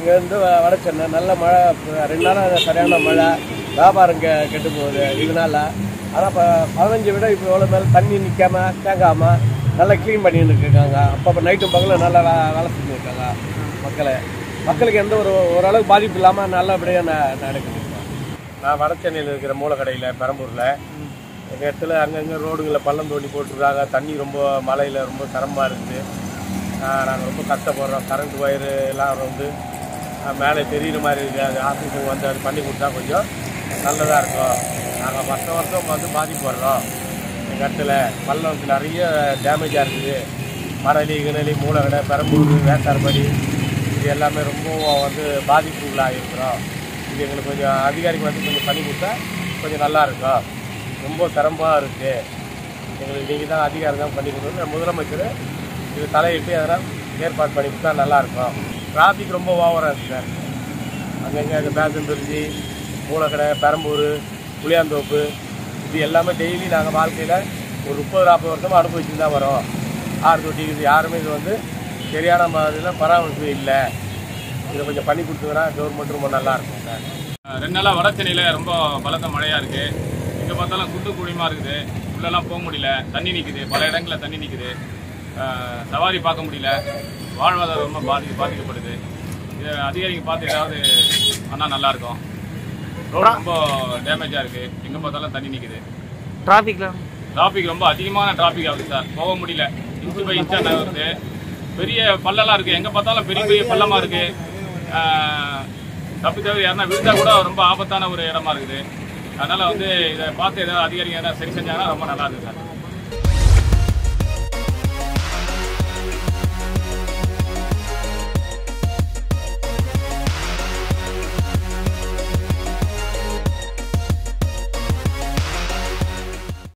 இங்கேருந்து வட சென்னை நல்ல மழை இப்ப ரெண்டு நாளாக சரியான மழை வியாபாரம் கெ கெட்டு போகுது இதனால ஆனால் இப்போ பதினஞ்சு விட இப்போ எவ்வளோ மேலே தண்ணி நிற்காம தேங்காம நல்லா க்ளீன் பண்ணிட்டு இருக்காங்க அப்பப்போ நைட்டும் பகலும் நல்லா வே வேலை செஞ்சுருக்காங்க மக்களை மக்களுக்கு எந்த ஒரு ஓரளவுக்கு பாதிப்பு இல்லாமல் நல்லபடியாக ந நடக்குது நான் வட சென்னையில் இருக்கிற மூலக்கடையில் பெரம்பூரில் எங்கள் இடத்துல அங்கங்கே ரோடுங்களில் பள்ளம் தோண்டி போட்டிருக்காங்க தண்ணி ரொம்ப மழையில் ரொம்ப சிரமமாக இருக்குது நாங்கள் ரொம்ப கஷ்டப்படுறோம் கரண்ட் ஒயரு எல்லாம் வந்து ஆஹ், மேலே தெரியுற மாதிரி இருக்குது அது ஆஃபீஸுக்கு வந்து அது பண்ணி கொடுத்தா கொஞ்சம் நல்லதாக இருக்கும் நாங்கள் வருஷம் வருஷம் வந்து பாதிப்படுறோம் எங்கள் இடத்துல பள்ளம் நிறைய டேமேஜாக இருக்குது மணலி கிணலி மூலக்கடை பெரம்பூர் வேட்டார்படி இது எல்லாமே ரொம்ப வந்து பாதிப்புகளாக இருக்கிறோம் இது எங்களுக்கு கொஞ்சம் அதிகாரிகள் வந்து கொஞ்சம் பண்ணி கொடுத்தா கொஞ்சம் நல்லா இருக்கும் ரொம்ப சிரமமாக இருக்குது எங்களுக்கு நீங்கள் தான் அதிகாரம் தான் பண்ணி கொடுக்கணும் முதலமைச்சர் இது தலையிட்டு அதெல்லாம் ஏற்பாடு பண்ணி கொடுத்தா நல்லாயிருக்கும் டிராஃபிக் ரொம்ப ஓவராக இருக்குது சார் அங்கங்கே அந்த பேசன் பிரிட்ஜி மூலக்கடை பெரம்பூர் புளியாந்தோப்பு இது எல்லாமே டெய்லி நாங்கள் வாழ்க்கையில் ஒரு முப்பது நாற்பது வருஷமாக அனுபவிச்சுட்டு தான் வரோம் ஆறு தொட்டி இது யாருமே இது வந்து சரியான மாதிரிலாம் பராமரிப்பு இல்லை இதை கொஞ்சம் பண்ணி கொடுத்தீங்கன்னா கவர்மெண்ட் ரொம்ப நல்லா இருக்கும் சார் ரெண்டு நாளாக வட சென்னையில் ரொம்ப பலத்த மழையாக இருக்குது எங்கே பார்த்தாலும் குண்டு குழிமா இருக்குது உள்ளெல்லாம் போக முடியல தண்ணி நிற்குது பல இடங்களில் தண்ணி நிற்குது சவாரி பார்க்க முடியல வாழ்வாதாரம் ரொம்ப பாதி பாதிக்கப்படுது இது அதிகாரிங்க பார்த்து ஏதாவது பண்ணால் நல்லாயிருக்கும் ரோடு ரொம்ப டேமேஜாக இருக்குது எங்கே பார்த்தாலும் தண்ணி நிற்குது டிராஃபிக்ல டிராஃபிக் ரொம்ப அதிகமான டிராஃபிக் ஆகுது சார் போக முடியல இன்ச்சு பை இன்ச்சா நகருது பெரிய பள்ளம்லாம் இருக்கு எங்க பார்த்தாலும் பெரிய பெரிய பள்ளமா இருக்கு ஆஹ், தப்பி தவிர யாருன்னா விழுந்தா கூட ரொம்ப ஆபத்தான ஒரு இடமா இருக்குது அதனால வந்து இதை பார்த்து ஏதாவது அதிகாரிங்க ஏதாவது சரி செஞ்சாங்கன்னா ரொம்ப நல்லா இருக்கு சார்